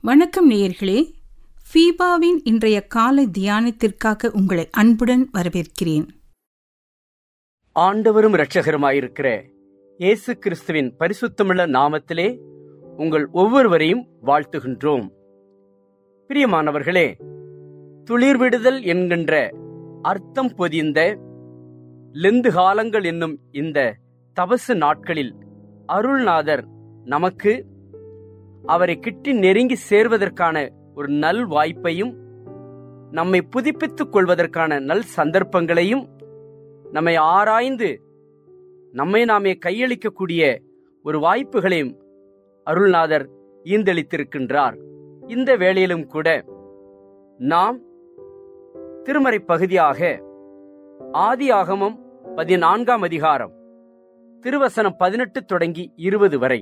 வணக்கம் நேயர்களே ஃபீபாவின் இன்றைய காலை தியானத்திற்காக உங்களை அன்புடன் வரவேற்கிறேன் ஆண்டவரும் இரட்சகருமாயிருக்கிற இயேசு கிறிஸ்துவின் பரிசுத்தமுள்ள நாமத்திலே உங்கள் ஒவ்வொருவரையும் வாழ்த்துகின்றோம் பிரியமானவர்களே துளிர்விடுதல் என்கின்ற அர்த்தம் பொதிந்த லெந்து காலங்கள் என்னும் இந்த தபசு நாட்களில் அருள்நாதர் நமக்கு அவரை கிட்டி நெருங்கி சேர்வதற்கான ஒரு நல் வாய்ப்பையும் நம்மை புதுப்பித்துக் கொள்வதற்கான நல் சந்தர்ப்பங்களையும் நம்மை ஆராய்ந்து நம்மை நாமே கையளிக்கக்கூடிய ஒரு வாய்ப்புகளையும் அருள்நாதர் ஈந்தளித்திருக்கின்றார் இந்த வேளையிலும் கூட நாம் திருமறை பகுதியாக ஆதி ஆகமம் பதினான்காம் அதிகாரம் திருவசனம் பதினெட்டு தொடங்கி இருபது வரை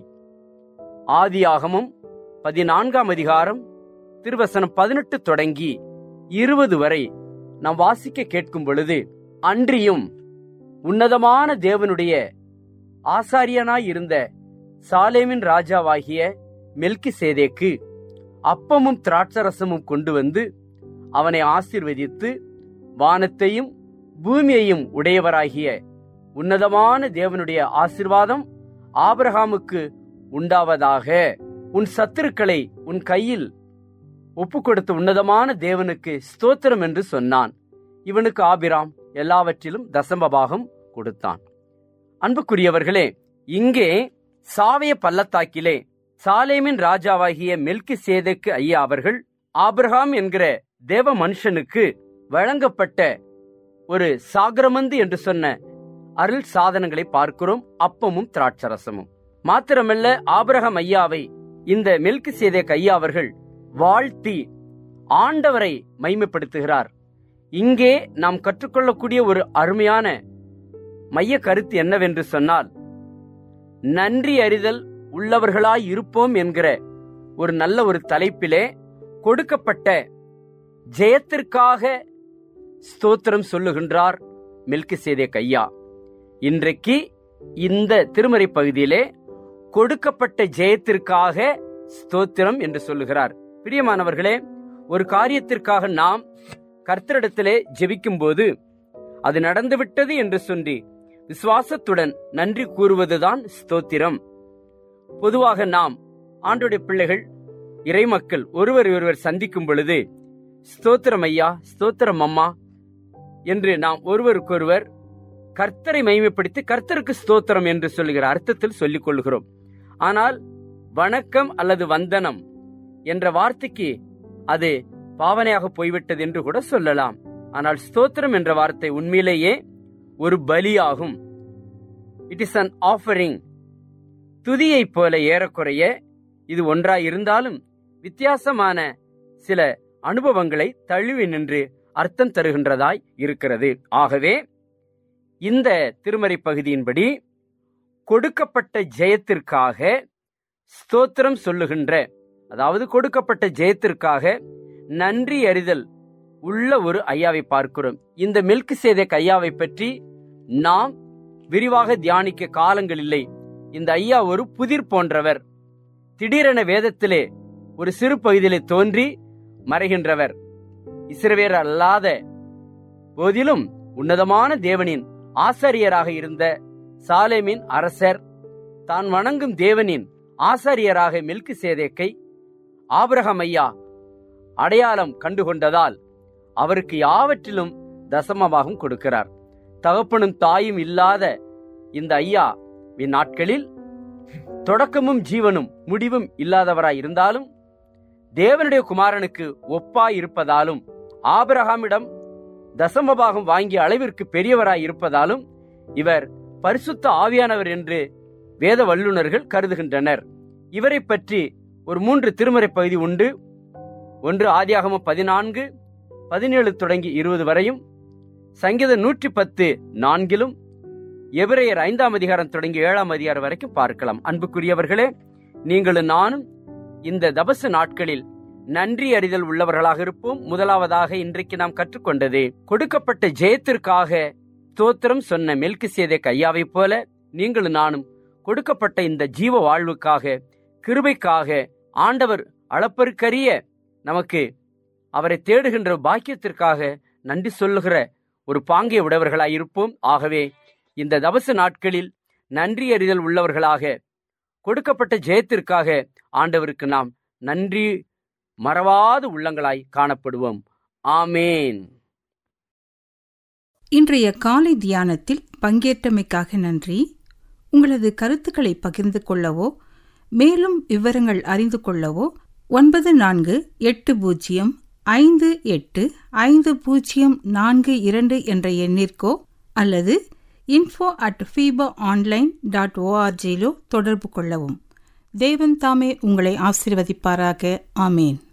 ஆதி ஆகமம் பதினான்காம் அதிகாரம் திருவசனம் பதினெட்டு தொடங்கி இருபது வரை நாம் வாசிக்க கேட்கும் பொழுது அன்றியும் உன்னதமான தேவனுடைய ஆசாரியனாயிருந்த சாலேமின் ராஜாவாகிய மெல்கி சேதேக்கு அப்பமும் திராட்சரசமும் கொண்டு வந்து அவனை ஆசீர்வதித்து வானத்தையும் பூமியையும் உடையவராகிய உன்னதமான தேவனுடைய ஆசிர்வாதம் ஆபிரகாமுக்கு உண்டாவதாக உன் சத்துருக்களை உன் கையில் ஒப்பு கொடுத்த உன்னதமான தேவனுக்கு ஸ்தோத்திரம் என்று சொன்னான் இவனுக்கு ஆபிராம் எல்லாவற்றிலும் தசமபாகம் கொடுத்தான் அன்புக்குரியவர்களே இங்கே சாவிய பள்ளத்தாக்கிலே சாலேமின் ராஜாவாகிய மெல்கி சேதக்கு ஐயா அவர்கள் ஆபிரகாம் என்கிற தேவ மனுஷனுக்கு வழங்கப்பட்ட ஒரு சாகரமந்து என்று சொன்ன அருள் சாதனங்களை பார்க்கிறோம் அப்பமும் திராட்சரசமும் மாத்திரமல்ல ஆபிரகாம் ஐயாவை இந்த மெல்கி சேதேக் ஐயா அவர்கள் வாழ்த்தி ஆண்டவரை மைமைப்படுத்துகிறார் இங்கே நாம் கற்றுக்கொள்ளக்கூடிய ஒரு அருமையான மைய கருத்து என்னவென்று சொன்னால் நன்றி அறிதல் உள்ளவர்களாய் இருப்போம் என்கிற ஒரு நல்ல ஒரு தலைப்பிலே கொடுக்கப்பட்ட ஜெயத்திற்காக ஸ்தோத்திரம் சொல்லுகின்றார் மில்கி சேதே கையா இன்றைக்கு இந்த திருமறை பகுதியிலே கொடுக்கப்பட்ட ஜெயத்திற்காக ஸ்தோத்திரம் என்று சொல்லுகிறார் பிரியமானவர்களே ஒரு காரியத்திற்காக நாம் கர்த்தரிடத்திலே ஜெபிக்கும் போது அது நடந்துவிட்டது என்று சொல்லி விசுவாசத்துடன் நன்றி கூறுவதுதான் ஸ்தோத்திரம் பொதுவாக நாம் ஆண்டுடைய பிள்ளைகள் இறைமக்கள் ஒருவர் ஒருவர் சந்திக்கும் பொழுது ஸ்தோத்திரம் ஐயா ஸ்தோத்திரம் அம்மா என்று நாம் ஒருவருக்கொருவர் கர்த்தரை மைமைப்படுத்தி கர்த்தருக்கு ஸ்தோத்திரம் என்று சொல்லுகிற அர்த்தத்தில் சொல்லிக் கொள்கிறோம் ஆனால் வணக்கம் அல்லது வந்தனம் என்ற வார்த்தைக்கு அது பாவனையாக போய்விட்டது என்று கூட சொல்லலாம் ஆனால் ஸ்தோத்திரம் என்ற வார்த்தை உண்மையிலேயே ஒரு பலியாகும் இட் இஸ் அன் ஆஃபரிங் துதியைப் போல ஏறக்குறைய இது ஒன்றாய் இருந்தாலும் வித்தியாசமான சில அனுபவங்களை தழுவி நின்று அர்த்தம் தருகின்றதாய் இருக்கிறது ஆகவே இந்த திருமறை பகுதியின்படி கொடுக்கப்பட்ட ஜெயத்திற்காக ஸ்தோத்திரம் சொல்லுகின்ற அதாவது கொடுக்கப்பட்ட ஜெயத்திற்காக நன்றி அறிதல் உள்ள ஒரு ஐயாவை பார்க்கிறோம் இந்த மில்க் சேதக் ஐயாவை பற்றி நாம் விரிவாக தியானிக்க காலங்கள் இல்லை இந்த ஐயா ஒரு புதிர் போன்றவர் திடீரென வேதத்திலே ஒரு சிறு பகுதியிலே தோன்றி மறைகின்றவர் இஸ்ரவேர் அல்லாத போதிலும் உன்னதமான தேவனின் ஆசாரியராக இருந்த சாலேமின் அரசர் தான் வணங்கும் தேவனின் ஆசாரியராக மில்கு சேதேக்கை ஆபிரகம் ஐயா அடையாளம் கண்டுகொண்டதால் அவருக்கு யாவற்றிலும் தசமபாகம் கொடுக்கிறார் தகப்பனும் தாயும் இல்லாத இந்த ஐயா நாட்களில் தொடக்கமும் ஜீவனும் முடிவும் இல்லாதவராய் இருந்தாலும் தேவனுடைய குமாரனுக்கு ஒப்பாய் இருப்பதாலும் ஆபிரகாமிடம் தசமபாகம் வாங்கிய அளவிற்கு பெரியவராய் இருப்பதாலும் இவர் பரிசுத்த ஆவியானவர் என்று வேத வல்லுநர்கள் கருதுகின்றனர் இவரை பற்றி ஒரு மூன்று திருமறை பகுதி உண்டு ஒன்று ஆதியாகமம் பதினான்கு பதினேழு தொடங்கி இருபது வரையும் சங்கீத நூற்றி பத்து நான்கிலும் எபிரேயர் ஐந்தாம் அதிகாரம் தொடங்கி ஏழாம் அதிகாரம் வரைக்கும் பார்க்கலாம் அன்புக்குரியவர்களே நீங்களும் நானும் இந்த தபசு நாட்களில் நன்றி அறிதல் உள்ளவர்களாக இருப்போம் முதலாவதாக இன்றைக்கு நாம் கற்றுக்கொண்டது கொடுக்கப்பட்ட ஜெயத்திற்காக ஸ்தோத்திரம் சொன்ன மெல்கி சேதை கையாவைப் போல நீங்களும் நானும் கொடுக்கப்பட்ட இந்த ஜீவ வாழ்வுக்காக கிருபைக்காக ஆண்டவர் அளப்பருக்கரிய நமக்கு அவரை தேடுகின்ற பாக்கியத்திற்காக நன்றி சொல்லுகிற ஒரு பாங்கை உடையவர்களாய் இருப்போம் ஆகவே இந்த தவச நாட்களில் நன்றி அறிதல் உள்ளவர்களாக கொடுக்கப்பட்ட ஜெயத்திற்காக ஆண்டவருக்கு நாம் நன்றி மறவாத உள்ளங்களாய் காணப்படுவோம் ஆமேன் இன்றைய காலை தியானத்தில் பங்கேற்றமைக்காக நன்றி உங்களது கருத்துக்களை பகிர்ந்து கொள்ளவோ மேலும் விவரங்கள் அறிந்து கொள்ளவோ ஒன்பது நான்கு எட்டு பூஜ்ஜியம் ஐந்து எட்டு ஐந்து பூஜ்ஜியம் நான்கு இரண்டு என்ற எண்ணிற்கோ அல்லது info at FEBA online dot ஓஆர்ஜியிலோ தொடர்பு கொள்ளவும் தேவன் தாமே உங்களை ஆசீர்வதிப்பாராக ஆமேன்